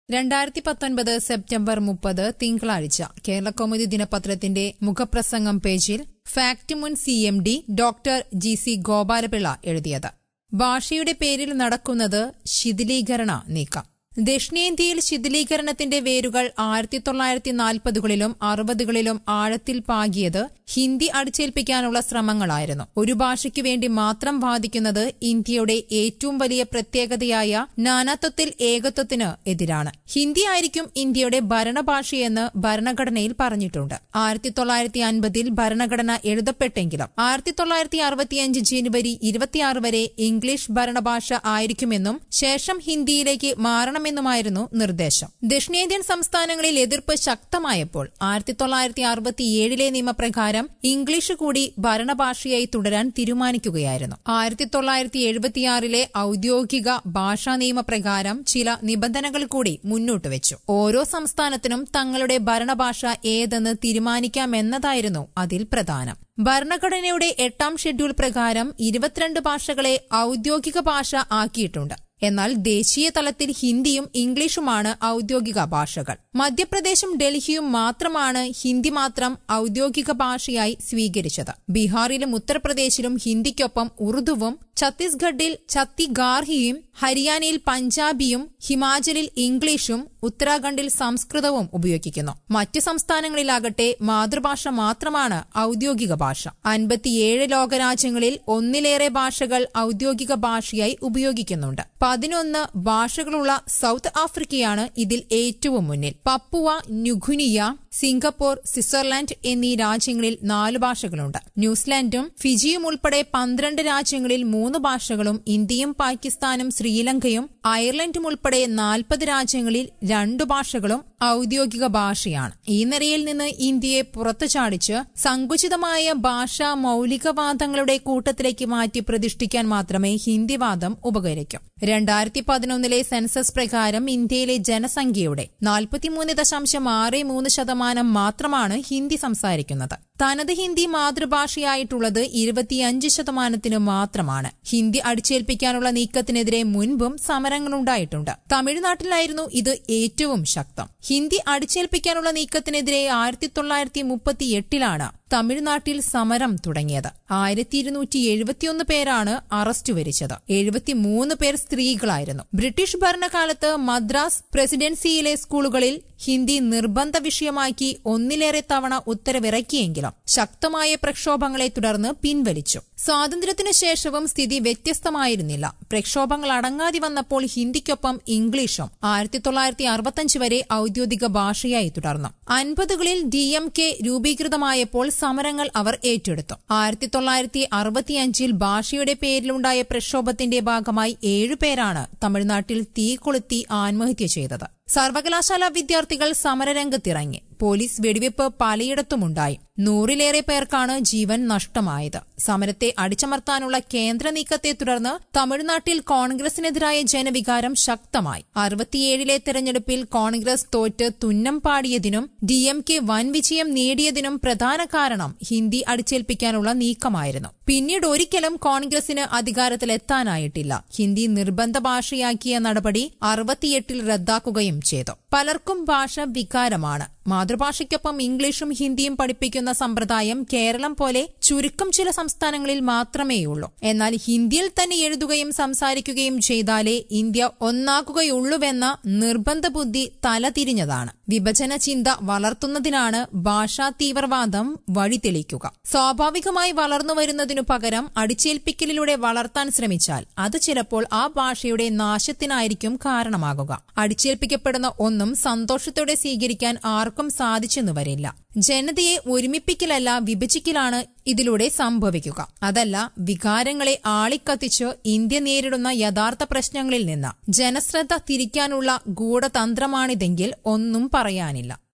രണ്ടായിരത്തി പത്തൊൻപത് സെപ്റ്റംബർ മുപ്പത് തിങ്കളാഴ്ച കേരളകൗമുദി ദിനപത്രത്തിന്റെ മുഖപ്രസംഗം പേജിൽ ഫാക്ട് മുൻ C M D doctor G C Gopalapillai എഴുതിയത് ഭാഷയുടെ പേരിൽ നടക്കുന്നത് ശിഥിലീകരണ നീക്കം ദക്ഷിണേന്ത്യയിൽ ശിഥിലീകരണത്തിന്റെ വേരുകൾ ആയിരത്തി തൊള്ളായിരത്തി നാൽപ്പതുകളിലും അറുപതുകളിലും ആഴത്തിൽ പാകിയത് ഹിന്ദി അടിച്ചേൽപ്പിക്കാനുള്ള ശ്രമങ്ങളായിരുന്നു ഒരു ഭാഷയ്ക്ക് വേണ്ടി മാത്രം വാദിക്കുന്നത് ഇന്ത്യയുടെ ഏറ്റവും വലിയ പ്രത്യേകതയായ നാനാത്വത്തിൽ ഏകത്വത്തിന് എതിരാണ് ഹിന്ദി ആയിരിക്കും ഇന്ത്യയുടെ ഭരണഭാഷയെന്ന് ഭരണഘടനയിൽ പറഞ്ഞിട്ടുണ്ട് ആയിരത്തി തൊള്ളായിരത്തി അൻപതിൽ ഭരണഘടന എഴുതപ്പെട്ടെങ്കിലും ആയിരത്തി തൊള്ളായിരത്തി അറുപത്തിയഞ്ച് ജനുവരി ഇരുപത്തിയാറ് വരെ ഇംഗ്ലീഷ് ഭരണഭാഷ ആയിരിക്കുമെന്നും ശേഷം ഹിന്ദിയിലേക്ക് മാറണമെന്നുമായിരുന്നു നിർദ്ദേശം ദക്ഷിണേന്ത്യൻ സംസ്ഥാനങ്ങളിൽ എതിർപ്പ് ശക്തമായപ്പോൾ ആയിരത്തി തൊള്ളായിരത്തി അറുപത്തിയേഴിലെ നിയമപ്രകാരം ഇംഗ്ലീഷ് കൂടി ഭരണഭാഷയായി തുടരാൻ തീരുമാനിക്കുകയായിരുന്നു ആയിരത്തി തൊള്ളായിരത്തി എഴുപത്തിയാറിലെ ഔദ്യോഗിക ഭാഷാ നിയമപ്രകാരം ചില നിബന്ധനകൾ കൂടി മുന്നോട്ട് വെച്ചു ഓരോ സംസ്ഥാനത്തിനും തങ്ങളുടെ ഭരണഭാഷ ഏതെന്ന് തീരുമാനിക്കാമെന്നതായിരുന്നു അതിൽ പ്രധാനം ഭരണഘടനയുടെ എട്ടാം ഷെഡ്യൂൾ പ്രകാരം ഇരുപത്തിരണ്ട് ഭാഷകളെ ഔദ്യോഗിക ഭാഷ ആക്കിയിട്ടുണ്ട് എന്നാൽ ദേശീയ തലത്തിൽ ഹിന്ദിയും ഇംഗ്ലീഷുമാണ് ഔദ്യോഗിക ഭാഷകൾ മധ്യപ്രദേശും ഡൽഹിയും മാത്രമാണ് ഹിന്ദി മാത്രം ഔദ്യോഗിക ഭാഷയായി സ്വീകരിച്ചത് ബീഹാറിലും ഉത്തർപ്രദേശിലും ഹിന്ദിക്കൊപ്പം ഉറുദുവും ഛത്തീസ്ഗഡിൽ ഛത്തിഗാർഹിയും ഹരിയാനയിൽ പഞ്ചാബിയും ഹിമാചലിൽ ഇംഗ്ലീഷും ഉത്തരാഖണ്ഡിൽ സംസ്കൃതവും ഉപയോഗിക്കുന്നു മറ്റ് സംസ്ഥാനങ്ങളിലാകട്ടെ മാതൃഭാഷ മാത്രമാണ് ഔദ്യോഗിക ഭാഷ അൻപത്തിയേഴ് ലോകരാജ്യങ്ങളിൽ ഒന്നിലേറെ ഭാഷകൾ ഔദ്യോഗിക ഭാഷയായി ഉപയോഗിക്കുന്നുണ്ട് പതിനൊന്ന് ഭാഷകളുള്ള സൗത്ത് ആഫ്രിക്കയാണ് ഇതിൽ ഏറ്റവും മുന്നിൽ പപ്പുവ ന്യൂഗുനിയ സിംഗപ്പൂർ സ്വിറ്റ്സർലാൻഡ് എന്നീ രാജ്യങ്ങളിൽ നാല് ഭാഷകളുണ്ട് ന്യൂസിലാൻഡും ഫിജിയും ഉൾപ്പെടെ പന്ത്രണ്ട് രാജ്യങ്ങളിൽ മൂന്ന് ഭാഷകളും ഇന്ത്യയും പാകിസ്ഥാനും ശ്രീലങ്കയും അയർലൻഡും ഉൾപ്പെടെ നാൽപ്പത് രാജ്യങ്ങളിൽ രണ്ടു ഭാഷകളും ഔദ്യോഗിക ഭാഷയാണ് ഈ നിരയിൽ നിന്ന് ഇന്ത്യയെ പുറത്തു ചാടിച്ച് സങ്കുചിതമായ ഭാഷാ മൌലികവാദങ്ങളുടെ കൂട്ടത്തിലേക്ക് മാറ്റി പ്രതിഷ്ഠിക്കാൻ മാത്രമേ ഹിന്ദിവാദം ഉപകരിക്കൂ രണ്ടായിരത്തി പതിനൊന്നിലെ സെൻസസ് പ്രകാരം ഇന്ത്യയിലെ ജനസംഖ്യയുടെ നാൽപ്പത്തിമൂന്ന് ദശാംശം ആറ് മൂന്ന് ശതമാനം മാത്രമാണ് ഹിന്ദി സംസാരിക്കുന്നത് തനത് ഹിന്ദി മാതൃഭാഷയായിട്ടുള്ളത് ഇരുപത്തിയഞ്ച് ശതമാനത്തിന് മാത്രമാണ് ഹിന്ദി അടിച്ചേൽപ്പിക്കാനുള്ള നീക്കത്തിനെതിരെ മുൻപും സമരങ്ങളുണ്ടായിട്ടുണ്ട് തമിഴ്നാട്ടിലായിരുന്നു ഇത് ഏറ്റവും ശക്തം ഹിന്ദി അടിച്ചേൽപ്പിക്കാനുള്ള നീക്കത്തിനെതിരെ ആയിരത്തി തൊള്ളായിരത്തി മുപ്പത്തിയെട്ടിലാണ് തമിഴ്നാട്ടിൽ സമരം തുടങ്ങിയത് ആയിരത്തി ഇരുന്നൂറ്റി എഴുപത്തിയൊന്ന് പേരാണ് അറസ്റ്റ് വരിച്ചത് എഴുപത്തിമൂന്ന് പേർ സ്ത്രീകളായിരുന്നു ബ്രിട്ടീഷ് ഭരണകാലത്ത് മദ്രാസ് പ്രസിഡൻസിയിലെ സ്കൂളുകളിൽ ഹിന്ദി നിർബന്ധ വിഷയമാക്കി ഒന്നിലേറെ തവണ ഉത്തരവിറക്കിയെങ്കിലും ശക്തമായ പ്രക്ഷോഭങ്ങളെ തുടർന്ന് പിൻവലിച്ചു സ്വാതന്ത്ര്യത്തിനു ശേഷവും സ്ഥിതി വ്യത്യസ്തമായിരുന്നില്ല പ്രക്ഷോഭങ്ങൾ അടങ്ങാതെ വന്നപ്പോൾ ഹിന്ദിക്കൊപ്പം ഇംഗ്ലീഷും ആയിരത്തി തൊള്ളായിരത്തി അറുപത്തഞ്ച് വരെ ഔദ്യോഗിക ഭാഷയായി തുടർന്നു അൻപതുകളിൽ ഡി എം കെ രൂപീകൃതമായപ്പോൾ സമരങ്ങൾ അവർ ഏറ്റെടുത്തു ആയിരത്തി തൊള്ളായിരത്തി അറുപത്തിയഞ്ചിൽ ഭാഷയുടെ പേരിലുണ്ടായ പ്രക്ഷോഭത്തിന്റെ ഭാഗമായി ഏഴുപേരാണ് തമിഴ്നാട്ടിൽ തീ കൊളുത്തി ആത്മഹത്യ ചെയ്തത് സർവകലാശാല വിദ്യാർത്ഥികൾ സമരരംഗത്തിറങ്ങി പോലീസ് വെടിവെപ്പ് പലയിടത്തുമുണ്ടായി നൂറിലേറെ പേർക്കാണ് ജീവൻ നഷ്ടമായത് സമരത്തെ അടിച്ചമർത്താനുള്ള കേന്ദ്ര നീക്കത്തെ തുടർന്ന് തമിഴ്നാട്ടിൽ കോൺഗ്രസിനെതിരായ ജനവികാരം ശക്തമായി അറുപത്തിയേഴിലെ തെരഞ്ഞെടുപ്പിൽ കോൺഗ്രസ് തോറ്റ് തുന്നം പാടിയതിനും ഡി എം കെ വൻ വിജയം നേടിയതിനും പ്രധാന കാരണം ഹിന്ദി അടിച്ചേൽപ്പിക്കാനുള്ള നീക്കമായിരുന്നു പിന്നീട് ഒരിക്കലും കോൺഗ്രസിന് അധികാരത്തിലെത്താനായിട്ടില്ല ഹിന്ദി നിർബന്ധ ഭാഷയാക്കിയ നടപടി അറുപത്തിയെട്ടിൽ റദ്ദാക്കുകയും ചെയ്തു പലർക്കും ഭാഷ വികാരമാണ് മാതൃഭാഷയ്ക്കൊപ്പം ഇംഗ്ലീഷും ഹിന്ദിയും പഠിപ്പിക്കുന്ന സമ്പ്രദായം കേരളം പോലെ ചുരുക്കം ചില സംസ്ഥാനങ്ങളിൽ മാത്രമേയുള്ളൂ എന്നാൽ ഹിന്ദിയിൽ തന്നെ എഴുതുകയും സംസാരിക്കുകയും ചെയ്താലേ ഇന്ത്യ ഒന്നാകുകയുള്ളൂവെന്ന നിർബന്ധ ബുദ്ധി തലതിരിഞ്ഞതാണ് വിഭജന ചിന്ത വളർത്തുന്നതിനാണ് ഭാഷാ തീവ്രവാദം വഴിതെളിക്കുക സ്വാഭാവികമായി വളർന്നു വരുന്നതിനു പകരം അടിച്ചേൽപ്പിക്കലിലൂടെ വളർത്താൻ ശ്രമിച്ചാൽ അത് ചിലപ്പോൾ ആ ഭാഷയുടെ നാശത്തിനായിരിക്കും കാരണമാകുക അടിച്ചേൽപ്പിക്കപ്പെടുന്ന ഒന്നും സന്തോഷത്തോടെ സ്വീകരിക്കാൻ ആർക്കും സാധിച്ചെന്നു വരില്ല ജനതയെ ഒരുമിപ്പിക്കലല്ല വിഭജിക്കലാണ് ഇതിലൂടെ സംഭവിക്കുക അതല്ല വികാരങ്ങളെ ആളിക്കത്തിച്ച് ഇന്ത്യ നേരിടുന്ന യഥാർത്ഥ പ്രശ്നങ്ങളിൽ നിന്ന് ജനശ്രദ്ധ തിരിക്കാനുള്ള ഗൂഢതന്ത്രമാണിതെങ്കിൽ ഒന്നും പറയാനില്ല